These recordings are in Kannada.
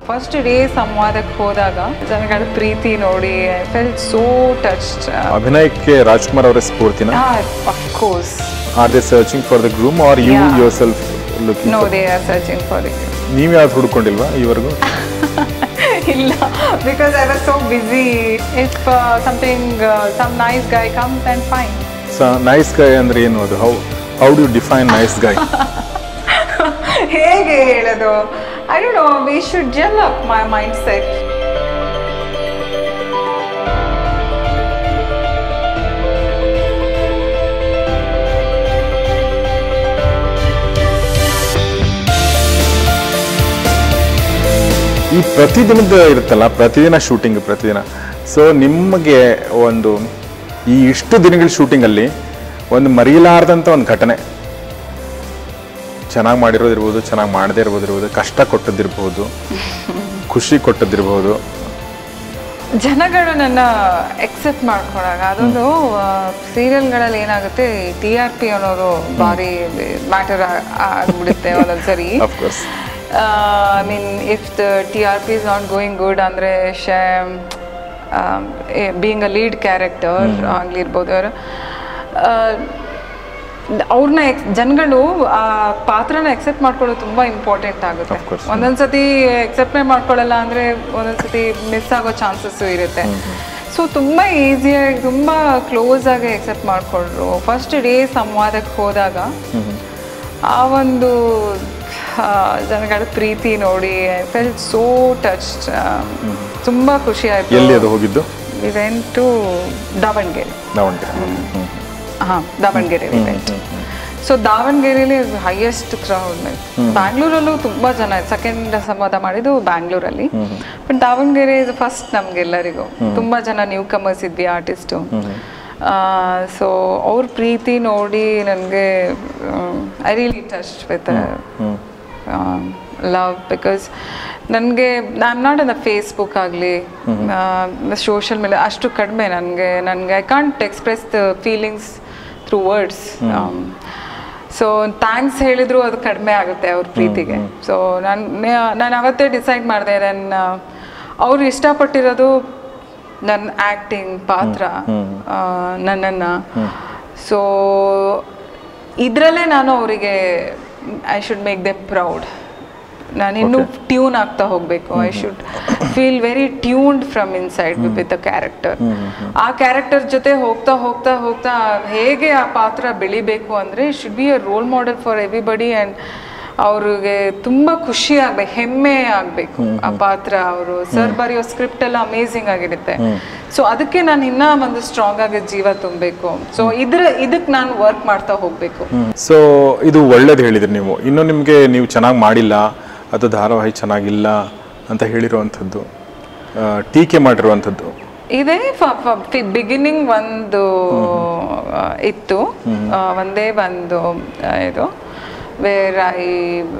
ಫಸ್ಟ್ ಡೇ ಸಂವಾದಕ್ಕೆ ಹೋದಾಗ ಜನಗಳ ಪ್ರೀತಿ ನೋಡಿ ಐ ಫೆಲ್ ಸೋ ಟಚ್ಡ್ ಅಭಿನಯಕ್ಕೆ ರಾಜ್ಕುಮಾರ್ ಅವರ ಸ್ಫೂರ್ತಿನ of course are they searching for the groom are you Yeah. Yourself looking no they are searching for it ನೀವು ಯಾವ್ದು ಹುಡ್ಕೊಂಡಿಲ್ವಾ ಈವರೆಗೂ ಇಲ್ಲ because I was so busy if something some nice guy comes and fine so nice guy ಅಂದ್ರೆ ಏನು ಅದು how how do define nice guy ಹೇಗೆ ಹೇಳೋದು I don't know we should gel up my mind set ಈ ಪ್ರತಿದಿನದ ಇರುತ್ತಲ್ಲ ಪ್ರತಿದಿನ ಶೂಟಿಂಗ್ ಪ್ರತಿದಿನ ಸೊ ನಿಮಗೆ ಒಂದು ಈ ಇಷ್ಟು ದಿನಗಳ ಶೂಟಿಂಗಲ್ಲಿ ಒಂದು ಮರೆಯಲಾರ್ದಂಥ ಒಂದು ಘಟನೆ ಚೆನ್ನಾಗಿ ಮಾಡಿರೋದಿರ್ಬೋದು ಚೆನ್ನಾಗಿ ಮಾಡದೇ ಇರ್ಬೋದಿರ್ಬೋದು ಕಷ್ಟ ಕೊಟ್ಟದ್ದಿರ್ಬೋದು ಖುಷಿ ಕೊಟ್ಟದ್ದಿರ್ಬೋದು ಜನಗಳು ನನ್ನ ಎಕ್ಸೆಪ್ಟ್ ಮಾಡ್ಕೊಂಡಾಗ ಅದೊಂದು ಸೀರಿಯಲ್ಗಳಲ್ಲಿ ಏನಾಗುತ್ತೆ ಟಿ ಆರ್ ಪಿ ಅನ್ನೋದು ಭಾರಿ ಮ್ಯಾಟರ್ ಆಗ್ಬಿಡುತ್ತೆ ಒಂದೊಂದ್ಸರಿ of course I mean if the T R P is not going good ಅಂದರೆ she being a lead character ಆಗ್ಲಿರ್ಬೋದು ಅವರು ಅವ್ರನ್ನ ಎಕ್ಸ್ ಜನಗಳು ಆ ಪಾತ್ರನ ಎಕ್ಸೆಪ್ಟ್ ಮಾಡ್ಕೊಳ್ಳೋದು ತುಂಬ ಇಂಪಾರ್ಟೆಂಟ್ ಆಗುತ್ತೆ Of course. ಒಂದೊಂದ್ಸತಿ ಎಕ್ಸೆಪ್ಟೇ ಮಾಡ್ಕೊಳ್ಳಲ್ಲ ಅಂದರೆ ಒಂದೊಂದ್ಸತಿ ಮಿಸ್ ಆಗೋ ಚಾನ್ಸಸ್ಸು ಇರುತ್ತೆ ಸೊ ತುಂಬ ಈಸಿಯಾಗಿ ತುಂಬ ಕ್ಲೋಸ್ ಆಗಿ ಎಕ್ಸೆಪ್ಟ್ ಮಾಡಿಕೊಂಡ್ರು ಫಸ್ಟ್ ಡೇ ಸಂವಾದಕ್ಕೆ ಹೋದಾಗ ಆ ಒಂದು ಆ, ಜನಗಳ ಪ್ರೀತಿ ನೋಡಿ ಐ ಫೆಲ್ ಸೋ ಟಚ್ಡ್ ತುಂಬ ಖುಷಿ ಆಯಿತು ಎಲ್ಲಿ ಅದು ಹೋಗಿದ್ದು we went to Davanagere Davanagere hmm. ಹಾಂ ದಾವಣಗೆರೆ ವಿ ವೆಂಟ್ ಸೊ ದಾವಣಗೆರೆಯಲ್ಲಿ ಹೈಯೆಸ್ಟ್ ಕ್ರೌಡ್ ಬ್ಯಾಂಗ್ಳೂರಲ್ಲೂ ತುಂಬ ಜನ ಸೆಕೆಂಡ್ ಸಂವಾದ ಮಾಡಿದ್ದು ಬ್ಯಾಂಗ್ಳೂರಲ್ಲಿ ಬಟ್ ದಾವಣಗೆರೆ ಇದು ಫಸ್ಟ್ ನಮಗೆಲ್ಲರಿಗೂ ತುಂಬ ಜನ ನ್ಯೂ ಕಮರ್ಸ್ ಇದ್ವಿ ಆರ್ಟಿಸ್ಟು ಸೊ ಅವ್ರ ಪ್ರೀತಿ ನೋಡಿ ನನಗೆ I really touch with love because ನನಗೆ I am not on Facebook ಆಗಲಿ ಸೋಷಿಯಲ್ ಮೀಡಿಯಾ ಅಷ್ಟು ಕಡಿಮೆ ನನಗೆ ನನಗೆ I can't express the feelings through words so thanks ಹೇಳಿದ್ರು ಅದು ಕಡಿಮೆ ಆಗುತ್ತೆ ಅವ್ರ ಪ್ರೀತಿಗೆ ಸೊ ನಾನು ನಾನು ಅವತ್ತೇ ಡಿಸೈಡ್ ಮಾಡಿದೆ ನನ್ನ ಅವ್ರು ಇಷ್ಟಪಟ್ಟಿರೋದು ನನ್ನ ಆ್ಯಕ್ಟಿಂಗ್ ಪಾತ್ರ ನನ್ನನ್ನು ಸೊ ಇದರಲ್ಲೇ ನಾನು ಅವರಿಗೆ I should make them proud ನಾನು ಇನ್ನೂ ಟ್ಯೂನ್ ಆಗ್ತಾ ಹೋಗಬೇಕು I should feel very tuned from inside with the character ಆ ಕ್ಯಾರೆಕ್ಟರ್ ಜೊತೆ ಹೋಗ್ತಾ ಹೋಗ್ತಾ ಹೋಗ್ತಾ ಹೇಗೆ ಆ ಪಾತ್ರ ಬೆಳಿಬೇಕು ಅಂದರೆ should be a role model for everybody and ಅವ್ರಿಗೆ ತುಂಬ ಖುಷಿ ಆಗ್ಬೇಕು ಹೆಮ್ಮೆ ಆಗಬೇಕು ಆ ಪಾತ್ರ ಅವರು ಸರ್ ಬರೆಯೋ ಸ್ಕ್ರಿಪ್ಟ್ ಎಲ್ಲ ಅಮೇಝಿಂಗ್ ಆಗಿರುತ್ತೆ ಸೊ ಅದಕ್ಕೆ ನಾನು ಇನ್ನೂ ಒಂದು ಸ್ಟ್ರಾಂಗ್ ಆಗಿ ಜೀವ ತುಂಬಬೇಕು ಸೊ ಇದ್ರ ಇದಕ್ಕೆ ನಾನು ವರ್ಕ್ ಮಾಡ್ತಾ ಹೋಗಬೇಕು ಸೊ ಇದು ಒಳ್ಳೇದು ಹೇಳಿದ್ರಿ ನೀವು ಇನ್ನು ನಿಮಗೆ ನೀವು ಚೆನ್ನಾಗಿ ಮಾಡಿಲ್ಲ ಅಥವಾ ಧಾರಾವಾಹಿ ಚೆನ್ನಾಗಿಲ್ಲ ಅಂತ ಹೇಳಿರುವಂಥದ್ದು ಆ, ಟೀಕೆ ಮಾಡಿರುವಂಥದ್ದು ಇದೇ ಬಿಗಿನಿಂಗ್ ಒಂದು ಆ, ಇತ್ತು ಆ, ಒಂದೇ ಒಂದು ಆ, ಇದು ವೇರ್ ಐ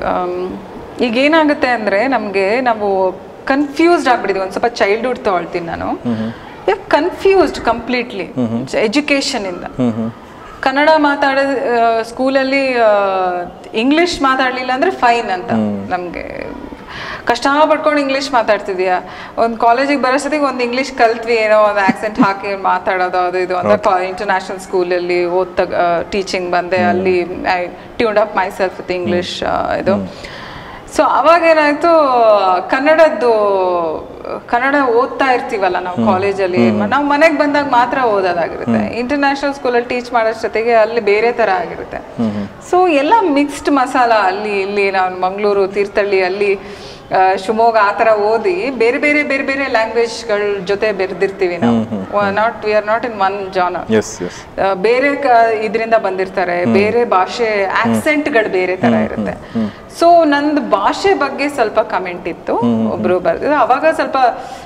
ಈಗ ಏನಾಗುತ್ತೆ ಅಂದರೆ ನಮಗೆ ನಾವು ಕನ್ಫ್ಯೂಸ್ಡ್ ಆಗ್ಬಿಟ್ಟಿದ್ವಿ ಒಂದು ಸ್ವಲ್ಪ ಚೈಲ್ಡ್ಹುಡ್ ತಗೊಳ್ತೀನಿ ನಾನು ಕನ್ಫ್ಯೂಸ್ಡ್ ಕಂಪ್ಲೀಟ್ಲಿ ಎಜುಕೇಷನಿಂದ ಕನ್ನಡ ಮಾತಾಡ ಸ್ಕೂಲಲ್ಲಿ ಇಂಗ್ಲಿಷ್ ಮಾತಾಡಲಿಲ್ಲ ಅಂದರೆ ಫೈನ್ ಅಂತ ನಮಗೆ ಕಷ್ಟ ಪಡ್ಕೊಂಡು ಇಂಗ್ಲೀಷ್ ಮಾತಾಡ್ತಿದ್ಯಾ ಒಂದು ಕಾಲೇಜಿಗೆ ಬರೋಷ್ಟೊತ್ತಿಗೆ ಒಂದು ಇಂಗ್ಲೀಷ್ ಕಲ್ತ್ವಿ ಏನೋ ಒಂದು ಆಕ್ಸೆಂಟ್ ಹಾಕಿ ಮಾತಾಡೋದು ಅದು ಇದು ಅಂದ್ರೆ ಇಂಟರ್ನ್ಯಾಷನಲ್ ಸ್ಕೂಲಲ್ಲಿ ಓದ್ತ ಟೀಚಿಂಗ್ ಬಂದೆ ಅಲ್ಲಿ I tuned up myself with English ಇದು ಸೊ ಅವಾಗ ಏನಾಯ್ತು ಕನ್ನಡದ್ದು ಕನ್ನಡ ಓದ್ತಾ ಇರ್ತೀವಲ್ಲ ನಾವು ಕಾಲೇಜಲ್ಲಿ ನಾವು ಮನೆಗೆ ಬಂದಾಗ ಮಾತ್ರ ಓದೋದಾಗಿರುತ್ತೆ ಇಂಟರ್ನ್ಯಾಷನಲ್ ಸ್ಕೂಲಲ್ಲಿ ಟೀಚ್ ಮಾಡೋಷ್ಟೊತ್ತಿಗೆ ಅಲ್ಲಿ ಬೇರೆ ಥರ ಆಗಿರುತ್ತೆ ಸೊ ಎಲ್ಲ ಮಿಕ್ಸ್ಡ್ ಮಸಾಲ ಅಲ್ಲಿ ಇಲ್ಲಿ ನಾನು ಮಂಗಳೂರು ತೀರ್ಥಹಳ್ಳಿ ಅಲ್ಲಿ ಆ, ಶಿವಮೊಗ್ಗ ಆ ಥರ ಓದಿ ಬೇರೆ ಬೇರೆ ಬೇರೆ ಬೇರೆ ಲ್ಯಾಂಗ್ವೇಜ್ಗಳ ಜೊತೆ ಬೆರೆದಿರ್ತೀವಿ ನಾವು not we are not in one genre yes yes ಬೇರೆ ಇದರಿಂದ ಬಂದಿರ್ತಾರೆ ಬೇರೆ ಭಾಷೆ ಆಕ್ಸೆಂಟ್ಗಳು ಬೇರೆ ತರ ಇರುತ್ತೆ ಸೊ ನಂದು ಭಾಷೆ ಬಗ್ಗೆ ಸ್ವಲ್ಪ ಕಮೆಂಟ್ ಇತ್ತು ಒಬ್ರು ಬರ್ದಿದ್ರು ಅವಾಗ ಸ್ವಲ್ಪ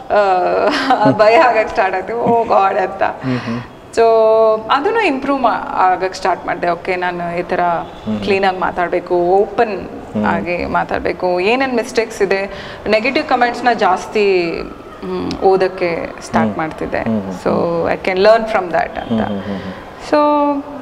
ಆ, ಭಯ ಆಗಕ್ಕೆ ಸ್ಟಾರ್ಟ್ ಆಯ್ತು ಓ ಗಾಡ್ ಅಂತ ಸೊ ಅದನ್ನು ಇಂಪ್ರೂವ್ ಆಗಕ್ಕೆ ಸ್ಟಾರ್ಟ್ ಮಾಡಿದೆ ಓಕೆ ನಾನು ಈ ಥರ ಕ್ಲೀನಾಗಿ ಮಾತಾಡಬೇಕು ಓಪನ್ ಆಗಿ ಮಾತಾಡಬೇಕು ಏನೇನು ಮಿಸ್ಟೇಕ್ಸ್ ಇದೆ ನೆಗೆಟಿವ್ ಕಮೆಂಟ್ಸ್ನ ಜಾಸ್ತಿ ಮ್, ಓದಕ್ಕೆ ಸ್ಟಾರ್ಟ್ ಮಾಡ್ತಿದ್ದೆ so I can learn from that ಅಂತ ಸೊ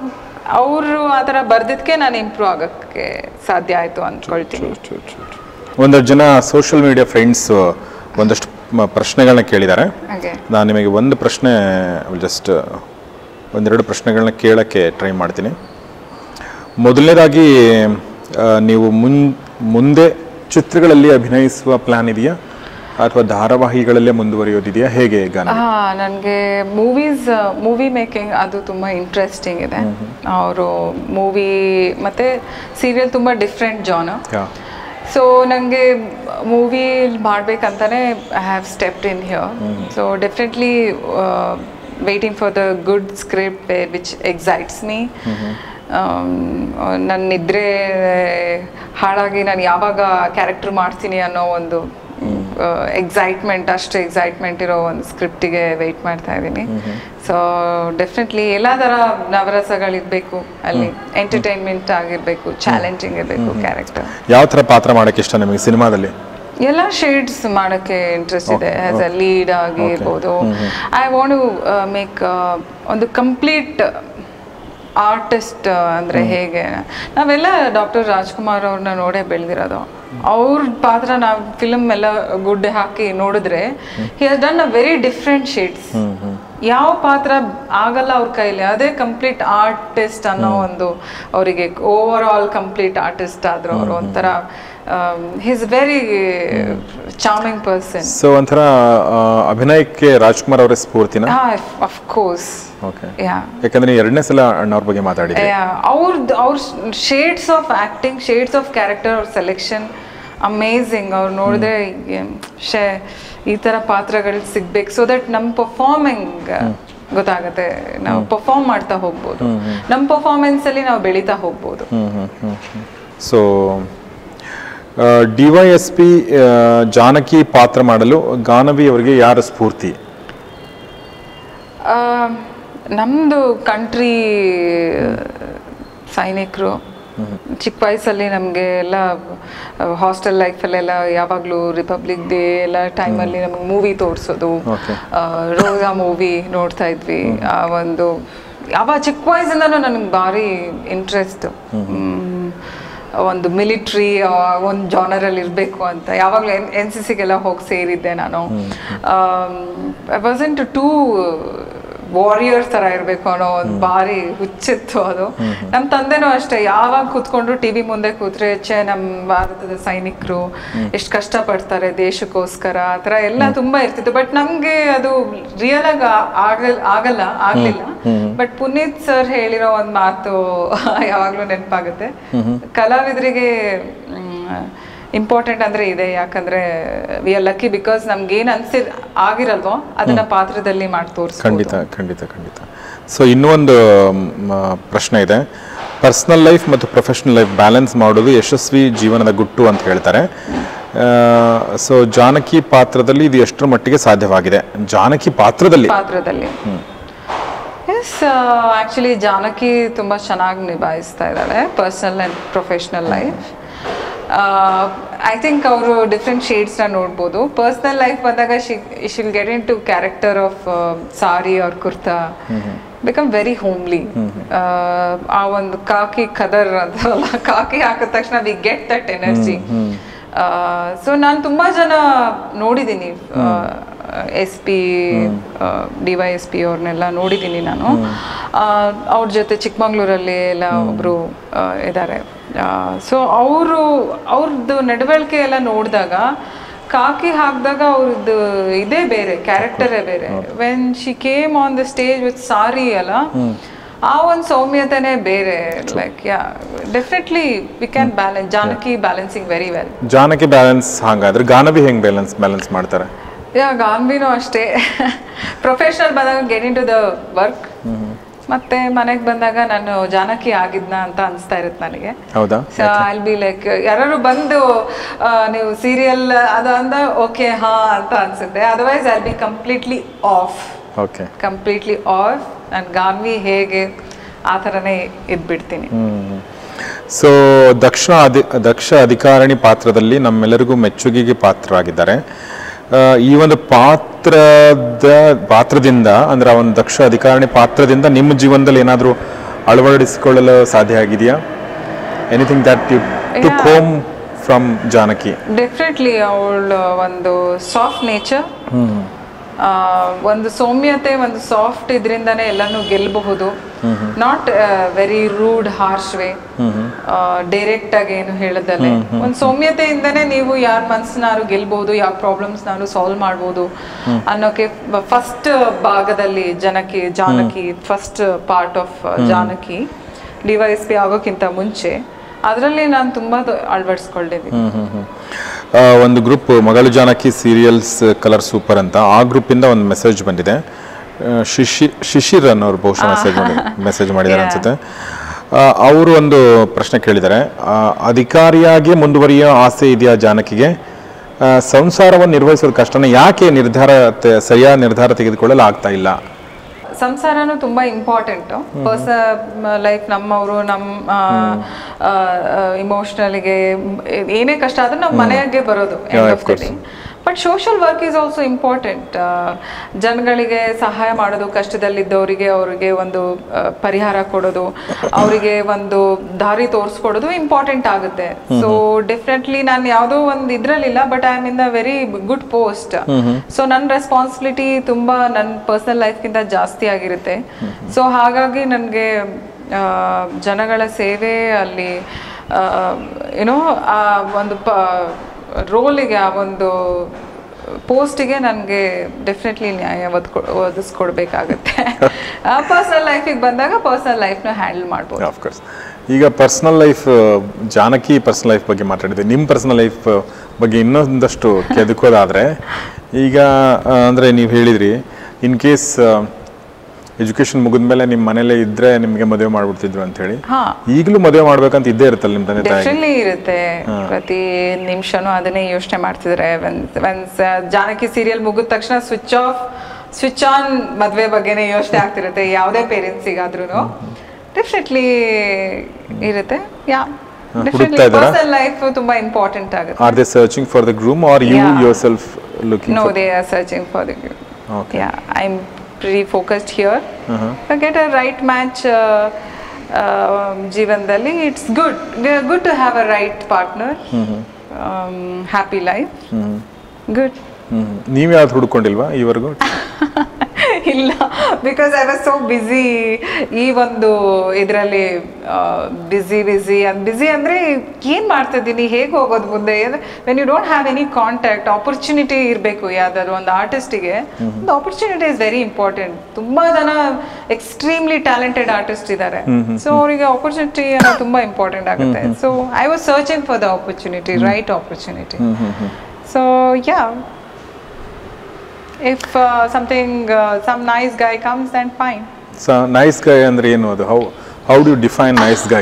ಅವರು ಆ ಥರ ಬರ್ದಿದ್ದಕ್ಕೆ ನಾನು ಇಂಪ್ರೂವ್ ಆಗೋಕ್ಕೆ ಸಾಧ್ಯ ಆಯಿತು ಅಂದ್ಕೊಳ್ತೀನಿ ಒಂದಷ್ಟು ಜನ ಸೋಷಿಯಲ್ ಮೀಡಿಯಾ ಫ್ರೆಂಡ್ಸ್ ಒಂದಷ್ಟು ಮ- ಪ್ರಶ್ನೆಗಳನ್ನ ಕೇಳಿದ್ದಾರೆ ಹಾಗೆ ನಾನು ನಿಮಗೆ ಒಂದು ಪ್ರಶ್ನೆ ಜಸ್ಟ್ ಒಂದೆರಡು ಪ್ರಶ್ನೆಗಳನ್ನ ಕೇಳೋಕ್ಕೆ ಟ್ರೈ ಮಾಡ್ತೀನಿ ಮೊದಲನೇದಾಗಿ ಆ, ನೀವು ಮುನ್ ಮುಂದೆ ಚಿತ್ರಗಳಲ್ಲಿ ಅಭಿನಯಿಸುವ ಪ್ಲಾನ್ ಇದೆಯಾ ಅಥವಾ ಧಾರಾವಾಹಿಗಳಲ್ಲೇ ಮುಂದುವರಿಯೋದಿದೆಯಾ ಹೇಗೆ ಗಾನ ಹಾ ನನಗೆ ಮೂವೀಸ್ ಮೂವಿ ಮೇಕಿಂಗ್ ಅದು ತುಂಬ ಇಂಟ್ರೆಸ್ಟಿಂಗ್ ಇದೆ ಅವರು ಮೂವಿ ಮತ್ತು ಸೀರಿಯಲ್ ತುಂಬ ಡಿಫ್ರೆಂಟ್ ಜಾನ್ ಯಾ ಸೊ ನನಗೆ ಮೂವಿ ಮಾಡಬೇಕಂತಾನೆ I have stepped in here so definitely waiting for the good script which excites me ನನ್ನ ನಿದ್ರೆ ಹಾಳಾಗಿ ನಾನು ಯಾವಾಗ ಕ್ಯಾರೆಕ್ಟರ್ ಮಾಡ್ತೀನಿ ಅನ್ನೋ ಒಂದು ಎಕ್ಸೈಟ್ಮೆಂಟ್ ಅಷ್ಟು ಎಕ್ಸೈಟ್ಮೆಂಟ್ ಇರೋ ಒಂದು ಸ್ಕ್ರಿಪ್ಟಿಗೆ ವೆಯ್ಟ್ ಮಾಡ್ತಾ ಇದ್ದೀನಿ ಸೊ ಡೆಫಿನೆಟ್ಲಿ ಎಲ್ಲ ಥರ ನವರಸಗಳಿರಬೇಕು ಅಲ್ಲಿ ಎಂಟರ್ಟೈನ್ಮೆಂಟ್ ಆಗಿರಬೇಕು ಚಾಲೆಂಜಿಂಗ್ ಇರಬೇಕು ಕ್ಯಾರೆಕ್ಟರ್ ಯಾವ ಥರ ಪಾತ್ರ ಮಾಡೋಕ್ಕೆ ಇಷ್ಟ ನಿಮಗೆ ಸಿನಿಮಾದಲ್ಲಿ ಎಲ್ಲ ಶೇಡ್ಸ್ ಮಾಡೋಕ್ಕೆ ಇಂಟ್ರೆಸ್ಟ್ ಇದೆ ಆಸ್ ಅ ಲೀಡ್ ಆಗಿರ್ಬೋದು ಐ ವಾಂಟ್ ಮೇಕ್ ಒಂದು ಕಂಪ್ಲೀಟ್ ಆರ್ಟಿಸ್ಟ್ ಅಂದರೆ ಹೇಗೆ ನಾವೆಲ್ಲ ಡಾಕ್ಟರ್ ರಾಜ್ಕುಮಾರ್ ಅವ್ರನ್ನ ನೋಡೇ ಬೆಳೆದಿರೋದು ಅವ್ರ ಪಾತ್ರ ನಾವು ಫಿಲಮ್ ಎಲ್ಲ ಗುಡ್ಡೆ ಹಾಕಿ ನೋಡಿದ್ರೆ he has done a very different shades ಯಾವ ಪಾತ್ರ ಆಗಲ್ಲ ಅವ್ರ ಕೈಲಿ ಅದೇ ಕಂಪ್ಲೀಟ್ ಆರ್ಟಿಸ್ಟ್ ಅನ್ನೋ ಒಂದು ಅವರಿಗೆ ಓವರ್ ಆಲ್ ಕಂಪ್ಲೀಟ್ ಆರ್ಟಿಸ್ಟ್ ಆದ್ರು ಅವರು ಒಂಥರ his very charming person so ಒಂಥರ ಆ, ಅಭಿನಯಕ್ಕೆ ರಾಜ್ಕುಮಾರ್ ಅವರೇ ಸ್ಫೂರ್ತಿನ ಅಫ್ ಕೋರ್ಸ್ ಓಕೆ ಯಾ ಯಾಕಂದ್ರೆ ನೀವು ಎರಡನೇ ಸಲ ಅಣ್ಣವ್ರ ಬಗ್ಗೆ ಮಾತಾಡಿದ್ರಿ ಅವ್ರದ್ದು ಅವ್ರ shades of acting shades of character ಅವ್ರ ಸೆಲೆಕ್ಷನ್ ಅಮೇಝಿಂಗ್ ಅವ್ರು ನೋಡಿದ್ರೆ ಶೇ ಈ ಥರ ಪಾತ್ರಗಳು ಸಿಗ್ಬೇಕು ಸೊ ದಟ್ ನಮ್ಮ ಪರ್ಫಾರ್ಮಿಂಗ್ ಗೊತ್ತಾಗುತ್ತೆ ನಾವು ಪರ್ಫಾರ್ಮ್ ಮಾಡ್ತಾ ಹೋಗ್ಬೋದು ನಮ್ಮ ಪರ್ಫಾರ್ಮೆನ್ಸಲ್ಲಿ ನಾವು ಬೆಳೀತಾ ಹೋಗ್ಬೋದು so D Y S P Janaki ಪಾತ್ರ ಮಾಡಲು ಗಾನವಿ ಅವರಿಗೆ ಯಾರ ಸ್ಫೂರ್ತಿ ಆ, ನಮ್ದು ಕಂಟ್ರಿ ಸೈನಿಕರು ಚಿಕ್ಕ ವಯಸ್ಸಲ್ಲಿ ನಮಗೆ ಎಲ್ಲ ಹಾಸ್ಟೆಲ್ ಲೈಫಲ್ಲೆಲ್ಲ ಯಾವಾಗಲೂ ರಿಪಬ್ಲಿಕ್ ಡೇ ಎಲ್ಲ ಟೈಮಲ್ಲಿ ನಮಗೆ ಮೂವಿ ತೋರಿಸೋದು Okay. ರೋಜಾ ಮೂವಿ ನೋಡ್ತಾ ಇದ್ವಿ ಆ ಒಂದು ಯಾವ ಚಿಕ್ಕ ವಯಸ್ಸಿಂದನೂ ನನಗೆ ಭಾರಿ ಇಂಟ್ರೆಸ್ಟ್ ಒಂದು ಮಿಲಿಟ್ರಿ ಒಂದು ಜಾನರಲ್ಲಿ ಇರಬೇಕು ಅಂತ ಯಾವಾಗಲೂ ಎನ್ ಎನ್ ಸಿ ಸಿಗೆಲ್ಲ ಹೋಗಿ ಸೇರಿದ್ದೆ ನಾನು ಐ ವಾಸಂಟ್ ಟೂ ವಾರಿಯರ್ ಥರ ಇರಬೇಕು ಅನ್ನೋ ಒಂದು ಭಾರಿ ಹುಚ್ಚಿತ್ತು ಅದು ನಮ್ಮ ತಂದೆನೂ ಅಷ್ಟೇ ಯಾವಾಗ ಕೂತ್ಕೊಂಡು ಟಿ ವಿ ಮುಂದೆ ಕೂತ್ರೆ ಛೇ ನಮ್ಮ ಭಾರತದ ಸೈನಿಕರು ಎಷ್ಟು ಕಷ್ಟಪಡ್ತಾರೆ ದೇಶಕ್ಕೋಸ್ಕರ ಆ ಥರ ಎಲ್ಲ ತುಂಬ ಇರ್ತಿತ್ತು ಬಟ್ ನಮಗೆ ಅದು ರಿಯಲ್ ಆಗಿ ಆಗಲ್ ಆಗಲ್ಲ ಆಗಲಿಲ್ಲ ಬಟ್ ಪುನೀತ್ ಸರ್ ಹೇಳಿರೋ ಒಂದು ಮಾತು ಯಾವಾಗಲೂ ನೆನಪಾಗುತ್ತೆ ಕಲಾವಿದರಿಗೆ ಇಂಪಾರ್ಟೆಂಟ್ ಅಂದ್ರೆ ಇದೆ ಯಾಕಂದ್ರೆ ವಿ ಆರ್ ಲಕ್ಕಿ ಬಿಕಾಸ್ ನಮ್ಗೆ ಏನ್ ಅನ್ಸಿ ಆಗಿರಲ್ವೋ ಅದನ್ನ ಪಾತ್ರದಲ್ಲಿ ಮಾಡಿ ತೋರಿಸ್ಬೋದು ಖಂಡಿತ ಖಂಡಿತ ಖಂಡಿತ ಸೊ ಇನ್ನೂ ಒಂದು ಮ್, ಪ್ರಶ್ನೆ ಇದೆ ಪರ್ಸ್ನಲ್ ಲೈಫ್ ಮತ್ತು ಪ್ರೊಫೆಷನಲ್ ಲೈಫ್ ಬ್ಯಾಲೆನ್ಸ್ ಮಾಡೋದು ಯಶಸ್ವಿ ಜೀವನದ ಗುಟ್ಟು ಅಂತ ಹೇಳ್ತಾರೆ ಸೊ ಜಾನಕಿ ಪಾತ್ರದಲ್ಲಿ ಇದು ಎಷ್ಟರ ಮಟ್ಟಿಗೆ ಸಾಧ್ಯವಾಗಿದೆ ಜಾನಕಿ ಪಾತ್ರದಲ್ಲಿ ಪಾತ್ರದಲ್ಲಿ ಎಸ್ ಆಕ್ಚುಲಿ ಜಾನಕಿ ತುಂಬಾ ಚೆನ್ನಾಗಿ ನಿಭಾಯಿಸ್ತಾ ಇದ್ದಾಳೆ personal and professional life I think ಅವರು ಡಿಫ್ರೆಂಟ್ ಶೇಡ್ಸ್ನ ನೋಡ್ಬೋದು ಪರ್ಸ್ನಲ್ ಲೈಫ್ ಬಂದಾಗ she she'll get into character of sari ಅವ್ರ ಕುರ್ತಾ ಬಿಕಮ್ ವೆರಿ ಹೋಮ್ಲಿ ಆ ಒಂದು ಕಾಕಿ ಕದರ್ ಅಂತಲ್ಲ ಕಾಕಿ ಹಾಕಿದ ತಕ್ಷಣ we get that energy so ನಾನು ತುಂಬ ಜನ ನೋಡಿದ್ದೀನಿ S P D Y S P ಅವ್ರನ್ನೆಲ್ಲ ನೋಡಿದ್ದೀನಿ ನಾನು ಅವ್ರ ಜೊತೆ ಚಿಕ್ಕಮಂಗ್ಳೂರಲ್ಲಿ ಎಲ್ಲ ಒಬ್ಬರು ಇದ್ದಾರೆ ಸೊ ಅವರು ಅವ್ರದ್ದು ನಡವಳಿಕೆ ಎಲ್ಲ ನೋಡಿದಾಗ ಕಾಕಿ ಹಾಕಿದಾಗ ಅವ್ರದ್ದು ಇದೇ ಬೇರೆ ಕ್ಯಾರೆಕ್ಟರೇ ಬೇರೆ when she came on the stage with sari ಅಲ್ಲ ಆ ಒಂದು ಸೌಮ್ಯತೆನೇ ಬೇರೆ like yeah definitely we can balance Janaki balancing very well Janaki balance ಹಂಗಾದ್ರೆ ಗಾನವಿ ಹೆಂಗ್ ಬ್ಯಾಲೆನ್ಸ್ ಬ್ಯಾಲೆನ್ಸ್ ಮಾಡ್ತಾರೆ ಯಾ ಗಾನ್ಬಿನೂ ಅಷ್ಟೇ ಪ್ರೊಫೆಷನಲ್ ಬಂದಾಗ get into the work ಮತ್ತೆ ಮನೆಗೆ ಬಂದಾಗ ನಾನು ಜಾನಕಿ ಆಗಿದ್ನ ಅಂತ ಅನಿಸ್ತಾ ಇರುತ್ತೆ ನನಗೆ ಹೌದಾ ಸೊ ಐಲ್ ಬಿ ಲೈಕ್ ಯಾರು ಬಂದು ಆ, ನೀವು ಸೀರಿಯಲ್ ಅದು ಅಂದ ಓಕೆ ಹಾ ಅಂತ ಅನ್ಸುತ್ತೆ otherwise I'll be completely off okay completely off ನಾನು ಗಾನ್ವಿ ಹೇಗೆ ಆ ಥರನೇ ಇದ್ಬಿಡ್ತೀನಿ ಸೊ ದಕ್ಷ ಅಧಿ ದಕ್ಷ ಅಧಿಕಾರಿಣಿ ಪಾತ್ರದಲ್ಲಿ ನಮ್ಮೆಲ್ಲರಿಗೂ ಮೆಚ್ಚುಗೆಗೆ ಪಾತ್ರರಾಗಿದ್ದಾರೆ ಆ, ಈ ಒಂದು ಪಾತ್ರದ ಪಾತ್ರದಿಂದ ಅಂದ್ರೆ ಆ ಒಂದು ದಕ್ಷ ಅಧಿಕಾರಿಣಿ ಪಾತ್ರದಿಂದ ನಿಮ್ಮ ಜೀವನದಲ್ಲಿ ಏನಾದರೂ ಅಳವಡಿಸಿಕೊಳ್ಳಲು ಸಾಧ್ಯ ಆಗಿದೆಯಾ anything that you took home from Janaki definitely ಅವಳ ಒಂದು ಸಾಫ್ಟ್ ನೇಚರ್ ಒಂದು ಸೌಮ್ಯತೆ ಒಂದು ಸಾಫ್ಟ್ ಇದರಿಂದನೇ ಎಲ್ಲಾನು ಗೆಲ್ಲಬಹುದು not very rude harsh way direct ಆಗಿ ಏನು ಹೇಳದಲ್ಲೇ ಒಂದು ಸೌಮ್ಯತೆಯಿಂದನೇ ನೀವು ಯಾರ ಮನಸ್ಸನ್ನಾರು ಗೆಲ್ಬಹುದು ಯಾವ ಪ್ರಾಬ್ಲಮ್ಸ್ ನಾನು ಸಾಲ್ವ್ ಮಾಡ್ಬೋದು ಅನ್ನೋಕೆ ಫಸ್ಟ್ ಭಾಗದಲ್ಲಿ Janaki Janaki first part of Janaki D Y S P ಆಗೋಕ್ಕಿಂತ ಮುಂಚೆ ಅದರಲ್ಲಿ ನಾನು ತುಂಬಾ ದ- ಅಳವಡಿಸ್ಕೊಂಡಿದ್ದೀನಿ ಹ್ಮ್, ಹ್ಮ್, ಹ್ಮ್. ಆ, ಒಂದು ಗ್ರೂಪ್ ಮಗಳು ಜಾನಕಿ ಸೀರಿಯಲ್ಸ್ ಕಲರ್ ಸೂಪರ್ ಅಂತ ಆ ಗ್ರೂಪಿಂದ ಒಂದು ಮೆಸೇಜ್ ಬಂದಿದೆ ಆ, ಶಿಶಿ ಶಿಶಿರ್ ಅನ್ನೋರು ಬಹುಶಃ ಮೆಸೇಜ್ ಮಾಡಿ ಮೆಸೇಜ್ ಮಾಡಿದ್ದಾರೆ ಅನ್ಸುತ್ತೆ ಅವರು ಒಂದು ಪ್ರಶ್ನೆ ಕೇಳಿದ್ದಾರೆ ಆ, ಅಧಿಕಾರಿಯಾಗಿ ಮುಂದುವರಿಯೋ ಆಸೆ ಇದೆಯಾ ಜಾನಕಿಗೆ ಆ, ಸಂಸಾರವನ್ನು ನಿರ್ವಹಿಸೋದು ಕಷ್ಟನೇ ಯಾಕೆ ನಿರ್ಧಾರ ತೆ- ಸರಿಯಾದ ನಿರ್ಧಾರ ತೆಗೆದುಕೊಳ್ಳಲು ಆಗ್ತಾ ಇಲ್ಲ ಸಂಸಾರನೂ ತುಂಬಾ ಇಂಪಾರ್ಟೆಂಟ್ ಪರ್ಸ ಲೈಫ್ ನಮ್ಮವರು ನಮ್ಮ ಇಮೋಷನಲ್ಗೆ ಏನೇ ಕಷ್ಟ ಆದ್ರೂ ನಾವು ಮನೆಗೆ ಬರೋದು but social work is also important ಜನಗಳಿಗೆ ಸಹಾಯ ಮಾಡೋದು ಕಷ್ಟದಲ್ಲಿದ್ದವರಿಗೆ ಅವರಿಗೆ ಒಂದು ಆ, ಪರಿಹಾರ ಕೊಡೋದು ಅವರಿಗೆ ಒಂದು ದಾರಿ ತೋರಿಸ್ಕೊಡೋದು ಇಂಪಾರ್ಟೆಂಟ್ ಆಗುತ್ತೆ ಸೊ ಡೆಫಿನೆಟ್ಲಿ ನಾನು ಯಾವುದೋ ಒಂದು ಇದ್ರಲ್ಲಿಲ್ಲ but I am in the very good post so ನನ್ನ ರೆಸ್ಪಾನ್ಸಿಬಿಲಿಟಿ ತುಂಬಾ ನನ್ನ ಪರ್ಸನಲ್ ಲೈಫ್ಗಿಂತ ಜಾಸ್ತಿ ಆಗಿರುತ್ತೆ ಸೊ ಹಾಗಾಗಿ ನನಗೆ ಜನಗಳ ಸೇವೆ ಅಲ್ಲಿ ಏನೋ ಆ ಒಂದು ಪ ರೋಲಿಗೆ ಆ ಒಂದು ಪೋಸ್ಟಿಗೆ ನನಗೆ ಡೆಫಿನೆಟ್ಲಿ ನ್ಯಾಯ ಒದ್ಕೊ ಒದಗಿಸ್ಕೊಡ್ಬೇಕಾಗತ್ತೆ ಪರ್ಸನಲ್ ಲೈಫಿಗೆ ಬಂದಾಗ ಪರ್ಸನಲ್ ಲೈಫ್ನ ಹ್ಯಾಂಡಲ್ ಮಾಡ್ಬೋದು ಆಫ್ಕೋರ್ಸ್ ಈಗ personal life Janaki personal life ಬಗ್ಗೆ ಮಾತಾಡಿದೆ ನಿಮ್ಮ ಪರ್ಸನಲ್ ಲೈಫ್ ಬಗ್ಗೆ ಇನ್ನೊಂದಷ್ಟು ಕೆದಕೋದಾದ್ರೆ ಈಗ ಆ, ಅಂದ್ರೆ ನೀವು ಹೇಳಿದ್ರಿ ಇನ್ ಕೇಸ್ ಎಜುಕೇಶನ್ ಮುಗಿದ್ಮೇಲೆ ನಿಮ್ಮ ಮನೇಲೇ ಇದ್ರೆ ನಿಮಗೆ ಮದುವೆ ಮಾಡ್ಬಿಡ್ತಿದ್ರು ಅಂತ ಹೇಳಿ ಹಾ ಈಗಲೂ ಮದುವೆ ಮಾಡ್ಬೇಕಂತ ಇದ್ದೇ ಇರುತ್ತಲ್ಲ ನಿಮ್ಮ ತಂದೆ ತಾಯಿ ಡೆಫಿನೆಟ್ಲಿ ಇರುತ್ತೆ ಪ್ರತಿ ನಿಮಿಷನೂ ಅದನ್ನೇ ಯೋಚನೆ ಮಾಡ್ತಿದ್ದಾರೆ ಒನ್ಸ್ ಜಾನಕಿ ಸೀರಿಯಲ್ ಮುಗಿದ ತಕ್ಷಣ ಸ್ವಿಚ್ ಆಫ್ ಸ್ವಿಚ್ ಆನ್ ಮದ್ವೆ ಬಗ್ಗೆನೇ ಯೋಚನೆ ಆಗ್ತಿರುತ್ತೆ ಯಾವುದೇ ಪೇರೆಂಟ್ಸಿಗಾದ್ರೂ ಡೆಫಿನೆಟ್ಲಿ ಇರುತ್ತೆ ಯಾ ಹುಡುಕ್ತಾ ಇದ್ದಾರಾ? ಪರ್ಸನಲ್ ಲೈಫ್ ತುಂಬಾ ಇಂಪಾರ್ಟೆಂಟ್ ಆಗುತ್ತೆ are they searching for the groom are you Yeah. Yourself looking No, they are searching for the good. Okay. Yeah, I'm pretty focused here. Uh-huh. get a right match uh, um, ಜೀವನದಲ್ಲಿ it's good good to have a right partner happy life good ನೀವು ಯಾವ್ದು ಹುಡ್ಕೊಂಡಿಲ್ವಾ ಈವರೆಗೂ ಇಲ್ಲ because I was so busy ಈ ಒಂದು ಇದರಲ್ಲಿ ಬ್ಯುಸಿ ಬ್ಯುಸಿ ಅದು ಬ್ಯುಸಿ ಅಂದರೆ ಏನು ಮಾಡ್ತಾ ಇದ್ದೀನಿ ಹೇಗೆ ಹೋಗೋದು ಮುಂದೆ when you don't have any contact opportunity ಇರಬೇಕು ಯಾವ್ದಾದ್ರು ಒಂದು ಆರ್ಟಿಸ್ಟಿಗೆ ಒಂದು ಆಪರ್ಚುನಿಟಿ ಇಸ್ ವೆರಿ ಇಂಪಾರ್ಟೆಂಟ್ ತುಂಬ ಜನ ಎಕ್ಸ್ಟ್ರೀಮ್ಲಿ ಟ್ಯಾಲೆಂಟೆಡ್ ಆರ್ಟಿಸ್ಟ್ ಇದ್ದಾರೆ ಸೊ ಅವರಿಗೆ ಆಪರ್ಚುನಿಟಿ ಅನ್ನೋದು ತುಂಬ ಇಂಪಾರ್ಟೆಂಟ್ ಆಗುತ್ತೆ so I was searching for the opportunity right opportunity so yeah if uh, something uh, some nice guy comes then fine nice guy ಅಂದ್ರೆ ಏನು ಅದು how how do define nice guy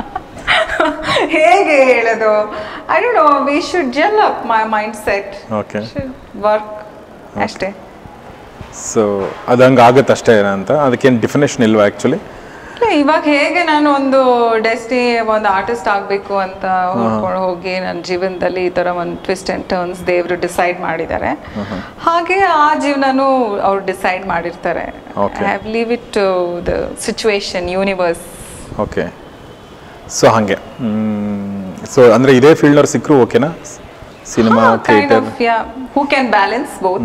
ಹೇಗೆ ಹೇಳೋದು I don't know we should gel up my mind set okay work ಅಷ್ಟೇ ಸೊ ಅದು ಹಂಗೆ ಆಗುತ್ತೆ ಅಷ್ಟೇ ಅಂತ ಅದಕ್ಕೇನು ಡೆಫಿನೇಷನ್ ಇಲ್ವಾ ಆ್ಯಕ್ಚುಲಿ ಇಲ್ಲ, ಇವಾಗ ಹೇಗೆ ನಾನು ಒಂದು ಡೆಸ್ಟಿ ಒಂದು ಆರ್ಟಿಸ್ಟ್ ಆಗಬೇಕು ಅಂತ ಹುಡ್ಕೊಂಡು ಹೋಗಿ ನನ್ನ ಜೀವನದಲ್ಲಿ ಈ ಥರ ಒಂದು ಟ್ವಿಸ್ಟ್ ಆ್ಯಂಡ್ ಟರ್ನ್ಸ್ ದೇವರು ಡಿಸೈಡ್ ಮಾಡಿದ್ದಾರೆ ಹಾಗೆ ಆ ಜೀವನನೂ ಅವ್ರು ಡಿಸೈಡ್ ಮಾಡಿರ್ತಾರೆ Okay. I have leave it to the situation universe okay so ಹಾಗೆ ಸೊ ಅಂದರೆ ಇದೇ ಫೀಲ್ಡ್ನವ್ರು ಸಿಕ್ಕರು ಓಕೆನಾ cinema kind theatre of yeah who can balance both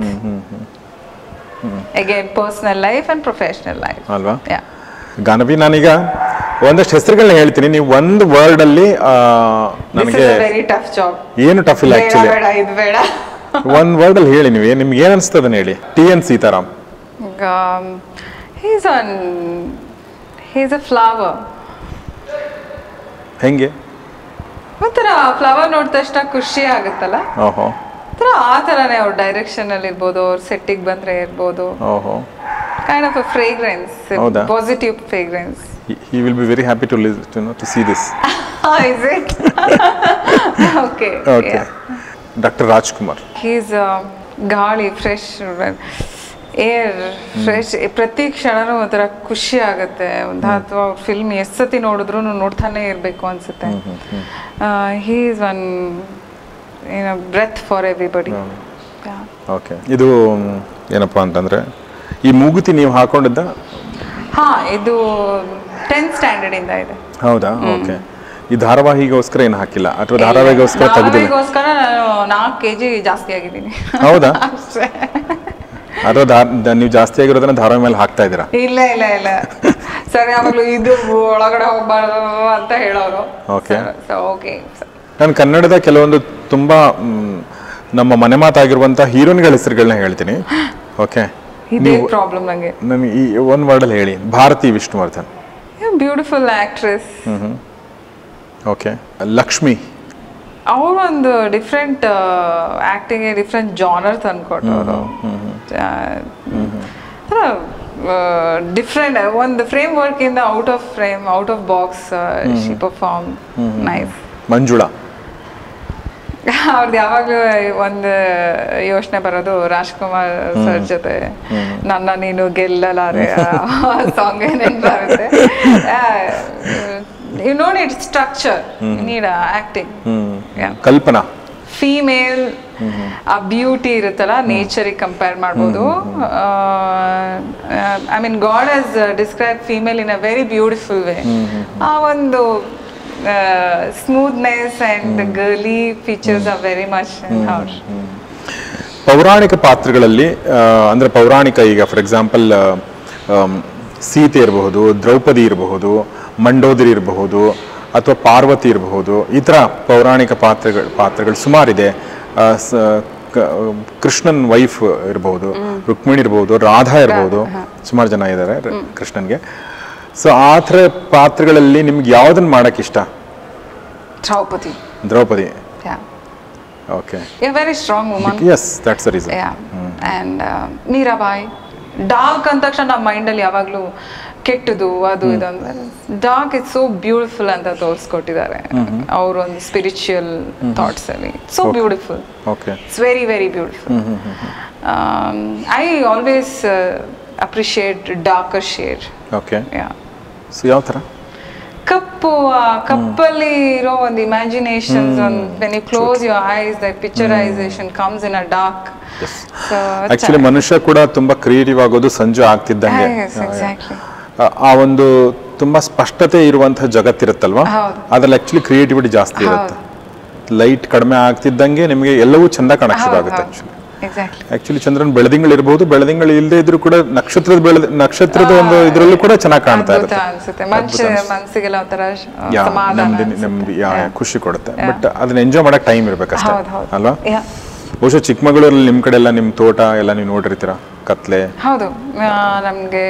again personal life and professional life ಅಲ್ವಾ ಯಾ ಗಾನವಿ ನಾನೀಗ ಒಂದಷ್ಟು ಹೆಸರುಗಳನ್ನ ಹೇಳ್ತೀನಿ ನೀವು ಒಂದು ವರ್ಡಲ್ಲಿ ದಿಸ್ ನನಗೆ ಇಸ್ ವೆರಿ ಟಫ್ ಜಾಬ್ ಏನು ಟಫ್ ಇಲ್ಲ ಬೇಡ ಆ್ಯಕ್ಚುಲಿ ಬೇಡ ಇದು ಬೇಡ ಒಂದು ವರ್ಡಲ್ಲಿ ಹೇಳಿ ನೀವು ನಿಮ್ಗೆ ಏನು ಅನಿಸ್ತದೆ ಅದನ್ನ ಹೇಳಿ T N Sitaram um, he's on he's a flower ಹೆಂಗೆ ಒಂಥರ ಫ್ಲವರ್ ನೋಡಿದ ತಕ್ಷಣ ಖುಷಿ ಆಗುತ್ತಲ್ಲ ಓಹೋ ಒಂಥರ ಆ ಥರನೇ ಅವ್ರ ಡೈರೆಕ್ಷನ್ ಅಲ್ಲಿ ಇರ್ಬೋದು ಅವ್ರ ಸೆಟ್ಟಿಗೆ ಬಂದ್ರೆ ಇರ್ಬೋದು ಓಹೋ ಕೈಂಡ್ ಆಫ್ ಅ ಫ್ರೇಗ್ರೆನ್ಸ್ ಹೌದಾ? Positive fragrance he will be very happy to listen no to see this is it okay okay doctor Rajkumar he's ಗಾಳಿ ಫ್ರೆಶ್ ಏರ್ ಫ್ರೆಶ್ ಪ್ರತಿ ಕ್ಷಣನೂ ಒಂಥರ ಖುಷಿ ಆಗುತ್ತೆ ಒಂದು ಅಥವಾ ಫಿಲ್ಮ್ ಎಷ್ಟು ಸತಿ ನೋಡಿದ್ರು ನೋಡ್ತಾನೆ ಇರಬೇಕು ಅನ್ಸುತ್ತೆ ಹೀ ಈಸ್ ಒನ್ ಏನೋ ಬ್ರೆತ್ ಫಾರ್ ಎವ್ರಿಬಡಿ ಓಕೆ ಇದು ಮ್, ಏನಪ್ಪಾ ಅಂತಂದ್ರೆ ಈ ಮೂಗುತಿ ನೀವು ಹಾಕೊಂಡಿದ್ದ ಹಾ ಇದು ಟೆಂತ್ ಸ್ಟ್ಯಾಂಡರ್ಡ್ ಇಂದ ಇದೆ ಹೌದಾ ಓಕೆ ಈ ಧಾರಾವಾಹಿಗೋಸ್ಕರ ಏನು ಹಾಕಿಲ್ಲ ಅಥವಾ ಧಾರಾವಾಹಿಗೋಸ್ಕರ ತೆಗೆದಿಲ್ಲ ಧಾರಾವಾಹಿಗೋಸ್ಕರ ನಾನು ನಾಲ್ಕು ಕೆ ಜಿ ಜಾಸ್ತಿ ಆಗಿದ್ದೀನಿ ಹೌದಾ ಅಷ್ಟೇ ಅಥವಾ ಧಾ- ನೀವು ಜಾಸ್ತಿ ಆಗಿರೋದನ್ನ ಧಾರಾವಾಹಿ ಮೇಲೆ ಹಾಕ್ತಾ ಇದ್ದೀರಾ ಇಲ್ಲ ಇಲ್ಲ ಇಲ್ಲ ಸರಿ ಯಾವಾಗಲೂ ಇದು ಒಳಗಡೆ ಹೋಗ್ಬಾರ್ದು ಅಂತ ಹೇಳೋರು Okay. ಓಕೆ ನಾನು ಕನ್ನಡದ ಕೆಲವೊಂದು ತುಂಬಾ ಮ್, ನಮ್ಮ ಮನೆ ಮಾತಾಗಿರುವಂಥ ಹೀರೋಯಿನ್ಗಳ ಹೆಸರುಗಳನ್ನ ಹೇಳ್ತೀನಿ ಓಕೆ ಇದೇ ಪ್ರಾಬ್ಲಮ್ ನನಗೆ ನನಗೆ ಈ ಒಂದು ವರ್ಡಲ್ಲಿ ಹೇಳಿ Bharathi Vishnuvardhan beautiful actress okay Lakshmi ಅವ್ರು ಒಂದು ಡಿಫ್ರೆಂಟ್ ಆ್ಯಕ್ಟಿಂಗ್ ಡಿಫ್ರೆಂಟ್ ಜಾನರ್ ತಂದ್ಕೊಟ್ಟವರು ಡಿಫ್ರೆಂಟ್ ಒಂದು ಫ್ರೇಮ್ ವರ್ಕ್ ಇಂದ out of frame out of box she perform nice Manjula ಅವ್ರದ್ದು ಯಾವಾಗಲೂ ಒಂದು ಯೋಚನೆ ಬರೋದು ರಾಜ್ಕುಮಾರ್ ಸರ್ ಜೊತೆ ನನ್ನ ನೀನು ಗೆಲ್ಲಲಾರೆ ಸಾಂಗ್ ನೆನಪಾಗುತ್ತೆ you know it structure need acting Kalpana female ಆ ಬ್ಯೂಟಿ ಇರುತ್ತಲ್ಲ ನೇಚರಿಗೆ ಕಂಪೇರ್ ಮಾಡ್ಬೋದು I mean god has describe female in a very beautiful way ಆ ಒಂದು smoothness and girly features are very much our ಪೌರಾಣಿಕ ಪಾತ್ರಗಳಲ್ಲಿ ಆ, ಅಂದ್ರೆ ಪೌರಾಣಿಕ ಈಗ ಫಾರ್ ಎಕ್ಸಾಂಪಲ್ ಸೀತೆ ಇರಬಹುದು ದ್ರೌಪದಿ ಇರಬಹುದು ಮಂಡೋದರಿ ಇರಬಹುದು ಅಥವಾ ಪಾರ್ವತಿ ಇರಬಹುದು ಈ ಥರ ಪೌರಾಣಿಕ ಪಾತ್ರಗಳು ಪಾತ್ರಗಳು ಸುಮಾರಿದೆ ಆ, ಸ- ಕ- ಕೃಷ್ಣನ್ ವೈಫ್ ಇರಬಹುದು ರುಕ್ಮಿಣಿ ಇರಬಹುದು ರಾಧಾ ಇರಬಹುದು ಸುಮಾರು ಜನ ಇದ್ದಾರೆ ರ- ಕೃಷ್ಣನ್ಗೆ ಸೊ ಆ ಥರ ಪಾತ್ರಗಳಲ್ಲಿ ನಿಮ್ಗೆ ಯಾವ್ದನ್ನ ಮಾಡಕ್ ಇಷ್ಟ Draupadi Draupadi yeah okay a very strong woman yes that's the reason yeah and Mirabai dark ಅಂದ ತಕ್ಷಣ ನಮ್ಮ ಮೈಂಡಲ್ಲಿ ಯಾವಾಗಲೂ ಕೆಟ್ಟದು ಅದು ಇದು ಅಂದ್ರೆ ಡಾರ್ಕ್ ಇಸ್ ಸೋ ಬ್ಯೂಟಿಫುಲ್ ಅಂತ ತೋರಿಸ್ಕೊಟ್ಟಿದ್ದಾರೆ ಅವರು ಒಂದು ಸ್ಪಿರಿಚುವಲ್ ಥಾಟ್ಸ್ ಅಲ್ಲಿ so beautiful okay it's very very beautiful I always appreciate darker shade okay yeah so ಯಾವ ಥರ ಕಪ್ಪು ಆ ಕಪ್ಪಲ್ಲಿ ಇರೋ ಒಂದು ಇಮ್ಯಾಜಿನೇಷನ್ಸ್ ಒಂದು when you close your eyes the picturisation comes in a dark so actually ಮನುಷ್ಯ ಕೂಡ ತುಂಬಾ ಕ್ರಿಯೇಟಿವ್ ಆಗೋದು ಸಂಜೆ ಆಗ್ತಿದ್ದಂಗೆ ಎಕ್ಸಾಕ್ಟ್ಲಿ ಆ- ಆ ಒಂದು ತುಂಬಾ ಸ್ಪಷ್ಟತೆ ಇರುವಂತಹ ಜಗತ್ತಿರುತ್ತಲ್ವಾ ಹೌದು. ಅದ್ರಲ್ಲಿ ಆಕ್ಚುಲಿ ಕ್ರಿಯೇಟಿವಿಟಿ ಜಾಸ್ತಿ ಇರುತ್ತೆ ಲೈಟ್ ಕಡಿಮೆ ಆಗ್ತಿದ್ದಂಗೆ ನಿಮಗೆ ಎಲ್ಲವೂ ಚಂದ ಕಾಣಕ್ ಶುರು ಆಗುತ್ತೆ ಆಕ್ಚುಲಿ ಎಕ್ಸಾಕ್ಟ್ಲಿ ಆಕ್ಚುಲಿ ಚಂದ್ರನ್ ಬೆಳದಿಂಗಳು ಇರಬಹುದು ಬೆಳದಿಂಗಳು ಇಲ್ಲದೆ ಇದ್ರೂ ಕೂಡ ನಕ್ಷತ್ರದ ಬೆಳೆದ ನಕ್ಷತ್ರದ ಒಂದು ಇದರಲ್ಲೂ ಕೂಡ ಚೆನ್ನಾಗಿ ಕಾಣ್ತಾ ಅದ್ಭುತ ಇರುತ್ತೆ ಅನ್ಸುತ್ತೆ ಮನುಷ್ಯ ಮನಸ್ಸಿಗೆಲ್ಲ ಒಂಥರ ಆ, ಯಾ, ಸಮಾಧಾನ ನೆಮ್ಮದಿ ಅನ್ಸುತ್ತೆ. ನೆಮ್ಮದಿ ಯಾ, ಯಾ, ಖುಷಿ ಕೊಡುತ್ತೆ ಬಟ್ ಅದನ್ನ ಎಂಜಾಯ್ ಮಾಡಕ್ ಟೈಮ್ ಇರ್ಬೇಕಷ್ಟೇ ಹೌದು ಹೌದು ಅಲ್ವಾ Yeah. ಬಹುಶಃ ಚಿಕ್ಕಮಗಳೂರಲ್ಲಿ ನಿಮ್ ಕಡೆ ಎಲ್ಲ ನಿಮ್ ತೋಟ ಎಲ್ಲ ನೀವು ನೋಡಿರ್ತೀರಾ ಕತ್ಲೆ ಹೌದು ನಮಗೆ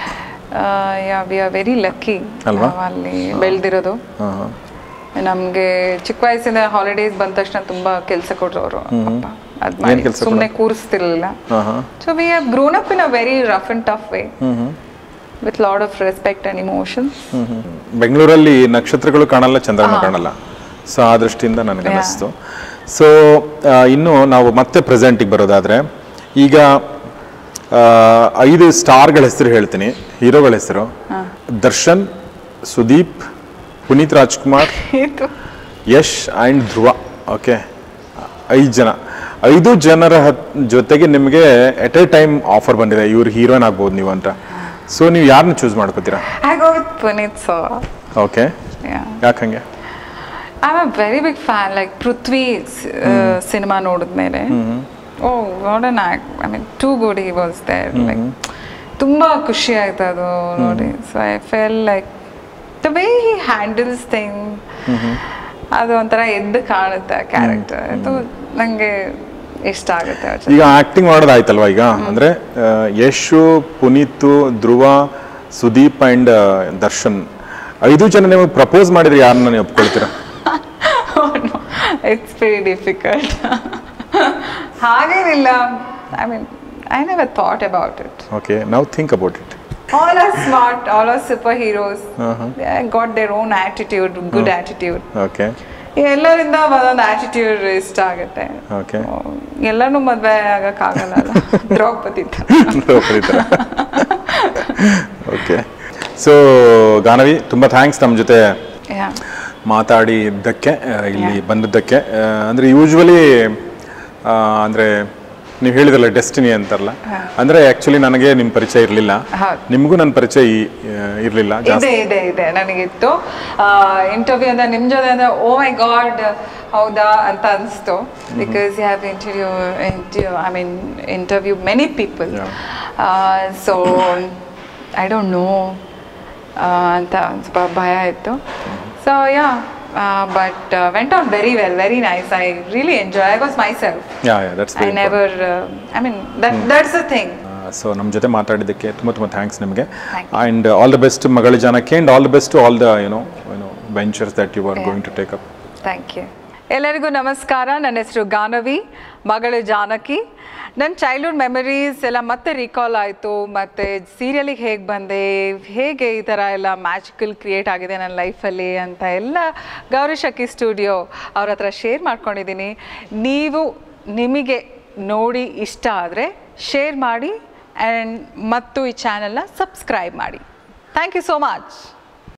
ವಿ ಆರ್ ವೆರಿ ಲಕ್ಕಿ ಅಲ್ವಾ? ಅಲ್ಲಿ ಬೆಳೆದಿರೋದು ಹಾ, ಹಾ. ನಮ್ಗೆ ಚಿಕ್ಕ ವಯಸ್ಸಿಂದ ಹಾಲಿಡೇಸ್ ಬಂದ ತಕ್ಷಣ ತುಂಬಾ ಕೆಲಸ ಕೊಟ್ರು ಅವರು ಅಪ್ಪ ಅದ್ ಏನ್ ಮಾಡಿ ಕೆಲ್ಸ ಸುಮ್ಮನೆ ಕೂರಿಸ್ತಿರ್ಲಿಲ್ಲ ಹಾ, ಹಾ. So we have grown up in a very rough and tough way hmm, hmm. With lot of respect and emotions hmm, hmm. ಬೆಂಗಳೂರಲ್ಲಿ ನಕ್ಷತ್ರಗಳು ಕಾಣಲ್ಲ ಚಂದ್ರನ ಕಾಣಲ್ಲ ಸೊ ಆ ದೃಷ್ಟಿಯಿಂದ ನನಗೆ ಅನಿಸ್ತು ಸೊ ಇನ್ನು ನಾವು ಮತ್ತೆ ಪ್ರೆಸೆಂಟಿಗೆ ಬರೋದಾದ್ರೆ ಈಗ ಆ, ಐದು ಸ್ಟಾರ್ಗಳ ಹೆಸರು ಹೇಳ್ತೀನಿ ಹೀರೋಗಳ ಹೆಸರು ದರ್ಶನ್ ಸುದೀಪ್ ಪುನೀತ್ ರಾಜ್ಕುಮಾರ್ ಇದು ಯಶ್ ಆ್ಯಂಡ್ ಧ್ರುವ ಓಕೆ ಐದು ಜನ ಐದು ಜನರ ಹತ್ ಜೊತೆಗೆ ನಿಮಗೆ ಎಟ್ ಎ ಟೈಮ್ ಆಫರ್ ಬಂದಿದೆ ಇವ್ರು ಹೀರೋಯಿನ್ ಆಗ್ಬೋದು ನೀವು ಅಂತ ಸೊ ನೀವು ಯಾರನ್ನ ಚೂಸ್ ಮಾಡ್ಕೋತೀರಾ I go with Puneeth so okay yeah ಯಾಕಂಗೆ I am a very big fan like Prithvi cinema ನೋಡಿದ್ಮೇಲೆ oh what an act I mean too good he was there like ತುಂಬ ಖುಷಿ ಆಯ್ತು ಅದು ನೋಡಿ so I fell like the way he handles thing ಅದು ಒಂಥರ ಎದ್ದು ಕಾಣುತ್ತೆ ಕ್ಯಾರೆಕ್ಟರ್ ಅದು ನನಗೆ ಇಷ್ಟ ಆಗುತ್ತೆ ಅವ್ರ ಜೊತೆ. ಈಗ ಆಕ್ಟಿಂಗ್ ಮಾಡೋದಾಯ್ತಲ್ವಾ ಈಗ ಅಂದ್ರೆ ಆ, ಯಶು ಪುನೀತ್ ಧ್ರುವ ಸುದೀಪ್ ಅಂಡ್ ದರ್ಶನ್ ಐದು ಜನ ನೀವು ಪ್ರಪೋಸ್ ಮಾಡಿದ್ರೆ ಯಾರನ್ನ ನೀವು ಒಪ್ಕೊಳ್ತೀರಾ ಇಟ್ಸ್ ವೆರಿ ಡಿಫಿಕಲ್ಟ್ ಹಾಗೇನಿಲ್ಲ I mean I never thought about it okay ನಾವು think about it all are smart, all are superheroes. They got their own attitude, good attitude. Okay ಎಲ್ಲರಿಂದ ಒಂದೊಂದು ಆಟಿಟ್ಯೂಡ್ ಇಷ್ಟ ಆಗುತ್ತೆ ಓಕೆ ಎಲ್ಲಾನು ಮದ್ವೆ ಆಗಕ್ಕಾಗಲ್ಲ ಅಲ್ಲ ದ್ರೌಪದಿ ಥರ. ಓಕೆ ಸೊ ಗಾನವಿ ತುಂಬಾ ಥ್ಯಾಂಕ್ಸ್ ನಮ್ಮ ಜೊತೆ Yeah. ಮಾತಾಡಿದ್ದಕ್ಕೆ ಆ, ಇಲ್ಲಿ ಬಂದದ್ದಕ್ಕೆ ಆ, ಅಂದ್ರೆ ಯೂಶ್ವಲಿ ಅಂದ್ರೆ ನೀವು ಹೇಳಿದ್ರಲ್ಲ ಡೆಸ್ಟಿನಿ ಅಂತಾರಲ್ಲ ಅಂದ್ರೆ ಆಕ್ಚುಲಿ ನನಗೆ ನಿಮ್ಮ ಪರಿಚಯ ಇರಲಿಲ್ಲ ಹೌದು. ನಿಮಗೂ ನನ್ನ ಪರಿಚಯ ಈ- ಇರ್ಲಿಲ್ಲ ಜಾಸ್ತಿ ಇದೆ ಇದೆ ಇದೆ ನನಗಿತ್ತು ಇಂಟರ್ವ್ಯೂ ಅಂದ್ರೆ ನಿಮ್ಮ ಜೊತೆ ಅಂದ್ರೆ ಓ ಮೈ ಗಾಡ್ ಹೌದಾ ಅಂತ ಅನಿಸ್ತು because you have interview interview I mean interview many people so I don't know ಅಂತ ಒಂದ್ ಸ್ವಲ್ಪ ಭಯ ಇತ್ತು so yeah but went out very well very nice I really enjoy I was myself yeah yeah that's I never I mean that that's a thing so ನಮ್ಮ ಜೊತೆ ಮಾತಾಡಿದ್ದಕ್ಕೆ ತುಂಬ ತುಂಬ ಥ್ಯಾಂಕ್ಸ್ ನಿಮಗೆ Thank and all the best ಮಗಳ ಜನಕ್ಕೆ and all the best to all the you know you know ventures that you are going to take up thank you ಎಲ್ಲರಿಗೂ ನಮಸ್ಕಾರ ನನ್ನ ಹೆಸರು ಗಾನವಿ ಮಗಳು ಜಾನಕಿ ನನ್ನ ಚೈಲ್ಡ್ಹುಡ್ ಮೆಮರೀಸ್ ಎಲ್ಲ ಮತ್ತೆ ರೀಕಾಲ್ ಆಯಿತು ಮತ್ತು ಸೀರಿಯಲಿಗೆ ಹೇಗೆ ಬಂದೆ ಹೇಗೆ ಈ ಥರ ಎಲ್ಲ ಮ್ಯಾಜಿಕಲ್ ಕ್ರಿಯೇಟ್ ಆಗಿದೆ ನನ್ನ ಲೈಫಲ್ಲಿ ಅಂತ ಎಲ್ಲ ಗೌರಿ ಶಕ್ಕಿ ಸ್ಟುಡಿಯೋ ಅವ್ರ ಹತ್ರ ಶೇರ್ ಮಾಡ್ಕೊಂಡಿದ್ದೀನಿ ನೀವು ನಿಮಗೆ ನೋಡಿ ಇಷ್ಟ ಆದರೆ ಶೇರ್ ಮಾಡಿ ಆ್ಯಂಡ್ ಮತ್ತು ಈ ಚಾನಲ್ನ ಸಬ್ಸ್ಕ್ರೈಬ್ ಮಾಡಿ ಥ್ಯಾಂಕ್ ಯು ಸೋ ಮಚ್